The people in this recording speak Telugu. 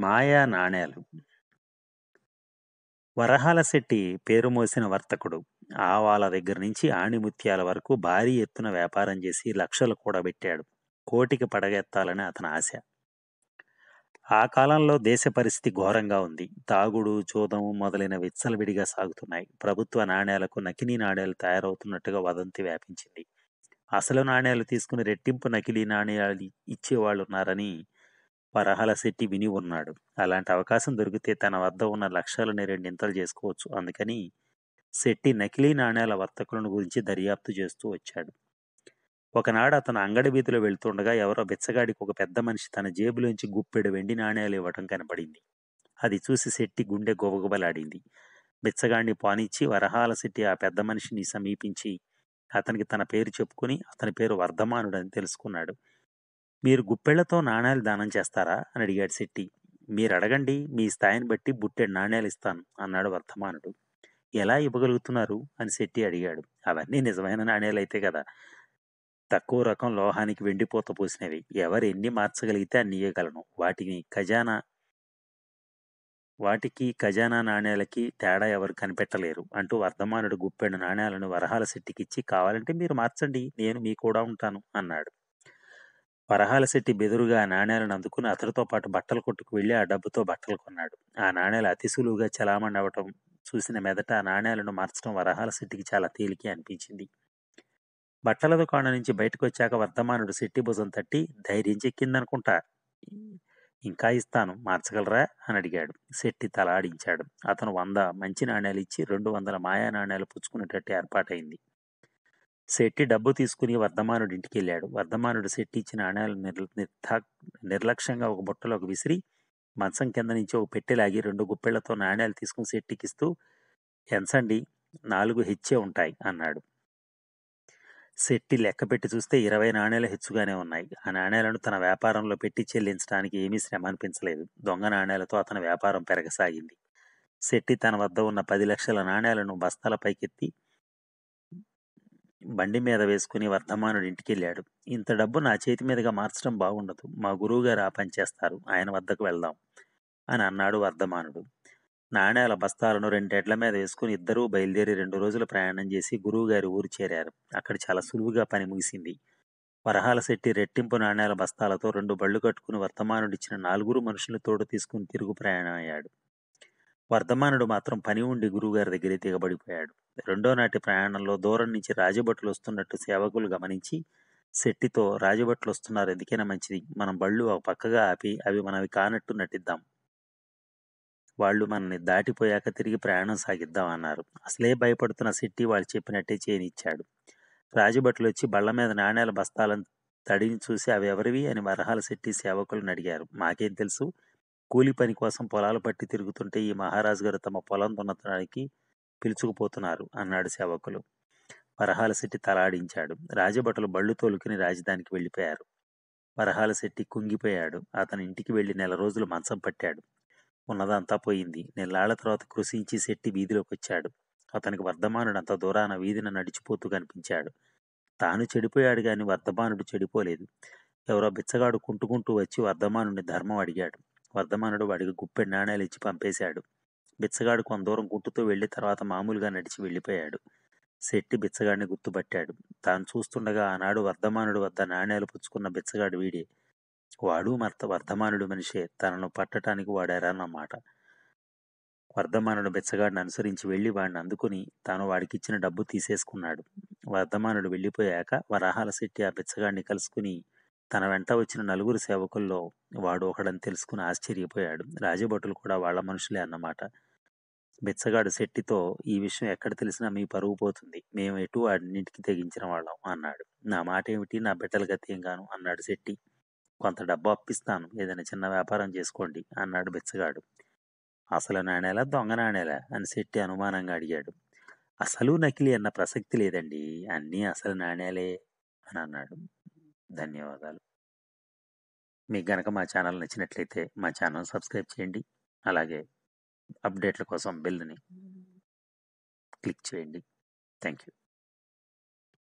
మాయా నాణేలు వరహాల శెట్టి పేరు మోసిన వర్తకుడు ఆవాల దగ్గర నుంచి ఆణిముత్యాల వరకు భారీ ఎత్తున వ్యాపారం చేసి లక్షలు కూడబెట్టాడు కోటికి పడగెత్తాలని అతని ఆశ ఆ కాలంలో దేశ పరిస్థితి ఘోరంగా ఉంది తాగుడు చోదము మొదలైన విచ్చలవిడిగా సాగుతున్నాయి ప్రభుత్వ నాణేలకు నకిలీ నాణేలు తయారవుతున్నట్టుగా వదంతి వ్యాపించింది అసలు నాణేలు తీసుకుని రెట్టింపు నకిలీ నాణేలు ఇచ్చేవాళ్ళు ఉన్నారని వరహాల శెట్టి విని ఉన్నాడు అలాంటి అవకాశం దొరికితే తన వద్ద ఉన్న లక్ష్యాలని రెండింతలు చేసుకోవచ్చు అందుకని శెట్టి నకిలీ నాణేల వర్తకులను గురించి దర్యాప్తు చేస్తూ వచ్చాడు ఒకనాడు అతను అంగడి వీధిలో వెళ్తుండగా ఎవరో బిచ్చగాడికి ఒక పెద్ద మనిషి తన జేబులోంచి గుప్పెడు వెండి నాణేలు ఇవ్వటం కనపడింది అది చూసి శెట్టి గుండె గొబగొబలాడింది బిచ్చగాడిని పానిచ్చి వరహాల శెట్టి ఆ పెద్ద మనిషిని సమీపించి అతనికి తన పేరు చెప్పుకుని అతని పేరు వర్ధమానుడు అని తెలుసుకున్నాడు మీరు గుప్పెళ్లతో నాణేలు దానం చేస్తారా అని అడిగాడు శెట్టి మీరు అడగండి మీ స్థాయిని బట్టి బుట్టెడు నాణేలు ఇస్తాను అన్నాడు వర్ధమానుడు ఎలా ఇవ్వగలుగుతున్నారు అని శెట్టి అడిగాడు అవన్నీ నిజమైన నాణేలు అయితే కదా తక్కువ రకం లోహానికి వెండిపోత పోసినవి ఎవరు ఎన్ని మార్చగలిగితే అన్ని ఇవ్వగలను వాటిని ఖజానా వాటికి ఖజానా నాణేలకి తేడా ఎవరు కనిపెట్టలేరు అంటూ వర్ధమానుడు గుప్పెడు నాణేలను వరహాల శెట్టికిచ్చి కావాలంటే మీరు మార్చండి నేను మీ కూడా ఉంటాను అన్నాడు వరహాల శెట్టి బెదురుగా ఆ నాణేలను అందుకుని అతడితో పాటు బట్టల కొట్టుకు వెళ్ళి ఆ డబ్బుతో బట్టలు కొన్నాడు ఆ నాణేలు అతి సులువుగా చలామణి అవ్వటం చూసిన మెదట ఆ నాణేలను మార్చడం వరహాల శెట్టికి చాలా తేలిక అనిపించింది బట్టల దుకాణం నుంచి బయటకు వచ్చాక వర్ధమానుడు శెట్టి భుజం తట్టి ధైర్యం చెక్కిందనుకుంటా ఇంకా ఇస్తాను మార్చగలరా అని అడిగాడు శెట్టి తలాడించాడు అతను వంద మంచి నాణేలు ఇచ్చి రెండు వందల మాయా నాణేలు పుచ్చుకునేటట్టు ఏర్పాటైంది శెట్టి డబ్బు తీసుకుని వర్ధమానుడి ఇంటికి వెళ్ళాడు వర్ధమానుడు శెట్టి ఇచ్చిన నాణేలు నిర్ నిర్ధా నిర్లక్ష్యంగా ఒక బుట్టలోకి విసిరి మంచం కింద నుంచి ఒక పెట్టెలాగి రెండు గుప్పెళ్లతో నాణేలు తీసుకుని శెట్టికిస్తూ ఎంచండి నాలుగు హెచ్చే ఉంటాయి అన్నాడు శెట్టి లెక్క పెట్టి చూస్తే ఇరవై నాణేలు హెచ్చుగానే ఉన్నాయి ఆ నాణేలను తన వ్యాపారంలో పెట్టి చెల్లించడానికి ఏమీ శ్రమ అనిపించలేదు దొంగ నాణేలతో అతని వ్యాపారం పెరగసాగింది శెట్టి తన వద్ద ఉన్న పది లక్షల నాణేలను బస్తాల పైకెత్తి బండి మీద వేసుకుని వర్ధమానుడి ఇంటికి వెళ్ళాడు ఇంత డబ్బు నా చేతి మీదుగా మార్చడం బాగుండదు మా గురువుగారు ఆ పని చేస్తారు ఆయన వద్దకు వెళ్దాం అని అన్నాడు వర్ధమానుడు నాణేల బస్తాలను రెండేళ్ల మీద వేసుకుని ఇద్దరూ బయలుదేరి రెండు రోజులు ప్రయాణం చేసి గురువుగారి ఊరు చేరారు అక్కడ చాలా సులువుగా పని ముగిసింది వరహాల శెట్టి రెట్టింపు నాణేల బస్తాలతో రెండు బళ్ళు కట్టుకుని వర్ధమానుడిచ్చిన నాలుగురు మనుషులు తోడు తీసుకుని తిరుగు ప్రయాణం అయ్యాడు వర్ధమానుడు మాత్రం పని ఉండి గురువుగారి దగ్గరే దిగబడిపోయాడు రెండో నాటి ప్రయాణంలో దూరం నుంచి రాజభటులు వస్తున్నట్టు సేవకులు గమనించి శెట్టితో రాజభటులు వస్తున్నారు ఎందుకైనా మంచిది మనం బళ్ళు ఒక పక్కగా ఆపి అవి మనవి కానట్టు నటిద్దాం వాళ్ళు మనల్ని దాటిపోయాక తిరిగి ప్రయాణం సాగిద్దాం అన్నారు అసలే భయపడుతున్న శెట్టి వాళ్ళు చెప్పినట్టే చేయనిచ్చాడు రాజభటులు వచ్చి బళ్ళ మీద నాణేల బస్తాలను తడిని చూసి అవి ఎవరివి అని వరహాల శెట్టి సేవకులను అడిగారు మాకేం తెలుసు కూలి పని కోసం పొలాలు పట్టి తిరుగుతుంటే ఈ మహారాజు గారు తమ పొలం దున్నడానికి పిలుచుకుపోతున్నారు అన్నాడు సేవకులు వరహాల శెట్టి తలాడించాడు రాజభటులు బళ్ళు తోలుకుని రాజధానికి వెళ్ళిపోయారు వరహాల శెట్టి కుంగిపోయాడు అతని ఇంటికి వెళ్లి నెల రోజులు మంచం పట్టాడు ఉన్నదంతా పోయింది నెల్లాళ్ల తర్వాత కృషించి శెట్టి వీధిలోకి వచ్చాడు అతనికి వర్ధమానుడు అంత దూరాన వీధిన నడిచిపోతూ కనిపించాడు తాను చెడిపోయాడు గాని వర్ధమానుడు చెడిపోలేదు ఎవరో బిచ్చగాడు కుంటుకుంటూ వచ్చి వర్ధమానుడిని ధర్మం అడిగాడు వర్ధమానుడు వాడికి గుప్పెడు నాణేలు ఇచ్చి పంపేశాడు బిచ్చగాడు కొంత దూరం కుంటుతూ వెళ్లి తర్వాత మామూలుగా నడిచి వెళ్ళిపోయాడు శెట్టి బిచ్చగాడిని గుర్తుపట్టాడు తాను చూస్తుండగా ఆనాడు వర్ధమానుడు వద్ద నాణేలు పుచ్చుకున్న బిచ్చగాడు వీడే వాడు మర్త వర్ధమానుడు మనిషే తనను పట్టటానికి వాడారన్నమాట వర్ధమానుడు బెచ్చగాడిని అనుసరించి వెళ్లి వాడిని అందుకుని తాను వాడికిచ్చిన డబ్బు తీసేసుకున్నాడు వర్ధమానుడు వెళ్ళిపోయాక వరాహాల శెట్టి ఆ బెచ్చగాడిని కలుసుకుని తన వెంట వచ్చిన నలుగురు సేవకుల్లో వాడు ఒకడని తెలుసుకుని ఆశ్చర్యపోయాడు రాజభటులు కూడా వాళ్ళ మనుషులే అన్నమాట బెచ్చగాడు శెట్టితో ఈ విషయం ఎక్కడ తెలిసినా మీ పరువు పోతుంది మేము ఎటు వాడిన్నింటికి తెగించిన వాళ్ళం అన్నాడు నా మాట ఏమిటి నా బిడ్డల గతి ఏం గాను అన్నాడు శెట్టి కొంత డబ్బు అప్పిస్తాను ఏదైనా చిన్న వ్యాపారం చేసుకోండి అన్నాడు బెచ్చగాడు అసలు నాణేలా దొంగ నాణేలా అని శెట్టి అనుమానంగా అడిగాడు అసలు నకిలీ అన్న ప్రసక్తి లేదండి అన్నీ అసలు నాణేలే అని అన్నాడు ధన్యవాదాలు మీకు గనక మా ఛానల్ నచ్చినట్లయితే మా ఛానల్ సబ్స్క్రైబ్ చేయండి అలాగే అప్డేట్ల కోసం బెల్ని క్లిక్ చేయండి థ్యాంక్ యూ